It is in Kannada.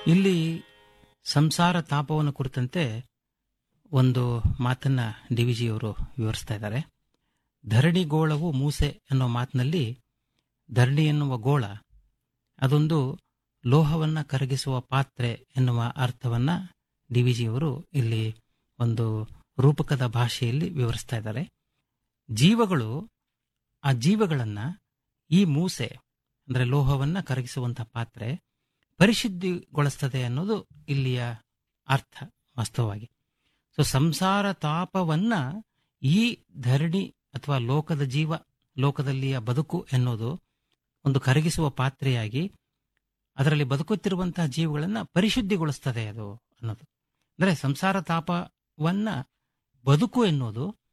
ಇಲ್ಲಿ ಸಂಸಾರ ತಾಪವನ್ನು ಕುರಿತಂತೆ ಒಂದು ಮಾತನ್ನ ಡಿ ವಿ ಜಿಯವರು ವಿವರಿಸ್ತಾ ಇದ್ದಾರೆ ಧರಣಿ ಗೋಳವು ಮೂಸೆ ಅನ್ನೋ ಮಾತಿನಲ್ಲಿ ಧರಣಿ ಎನ್ನುವ ಗೋಳ ಅದೊಂದು ಲೋಹವನ್ನ ಕರಗಿಸುವ ಪಾತ್ರೆ ಎನ್ನುವ ಅರ್ಥವನ್ನ ಡಿ ವಿ ಜಿಯವರು ಇಲ್ಲಿ ಒಂದು ರೂಪಕದ ಭಾಷೆಯಲ್ಲಿ ವಿವರಿಸ್ತಾ ಇದ್ದಾರೆ ಜೀವಗಳು ಆ ಜೀವಗಳನ್ನ ಈ ಮೂಸೆ ಅಂದ್ರೆ ಲೋಹವನ್ನ ಕರಗಿಸುವಂತಹ ಪಾತ್ರೆ ಪರಿಶುದ್ಧಿಗೊಳಿಸ್ತದೆ ಅನ್ನೋದು ಇಲ್ಲಿಯ ಅರ್ಥ ವಾಸ್ತವವಾಗಿ ಸೊ ಸಂಸಾರ ತಾಪವನ್ನ ಈ ಧರಣಿ ಅಥವಾ ಲೋಕದ ಜೀವ ಲೋಕದಲ್ಲಿಯ ಬದುಕು ಎನ್ನುವುದು ಒಂದು ಕರಗಿಸುವ ಪಾತ್ರೆಯಾಗಿ ಅದರಲ್ಲಿ ಬದುಕುತ್ತಿರುವಂತಹ ಜೀವಗಳನ್ನ ಪರಿಶುದ್ಧಿಗೊಳಿಸ್ತದೆ ಅದು ಅನ್ನೋದು ಅಂದ್ರೆ ಸಂಸಾರ ತಾಪವನ್ನ ಬದುಕು ಎನ್ನುವುದು